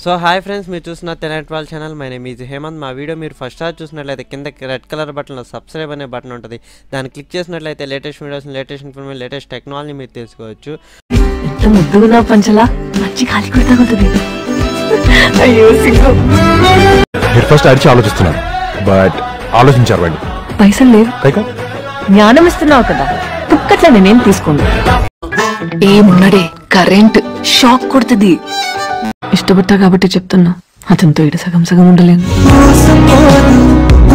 so hi friends మీరు చూసిన తెనట్ వాళ్ళ channel my name is Hemanth మా వీడియో మీరు ఫస్ట్ సార్ చూసినట్లయితే కింద రెడ్ కలర్ బటన్లో సబ్స్క్రైబ్ అనే బటన్ ఉంటుంది దాన్ని క్లిక్ చేసినట్లయితే latest videos latest information latest technology మీరు తెలుసుకోవచ్చు ఎంత ముద్దుగా పంచలా మంచి గాలి కూడా తగులుతుంది అయ్యో సిగ్గు మీరు ఫస్ట్ అడిచి ఆలోచిస్తున్నారు బట్ ఆలోచించారు వాళ్ళు పైసలు లేవు కైకో జ్ఞానం ఇస్తున్నావు కదా పుక్కట్లా నేనేం తీసుకోండి ఏమున్నాడే కరెంట్ షాక్ కొడుతుంది ఇష్టపడతా కాబట్టి చెప్తున్నా అతనితో ఇటు సగం సగం ఉండలేను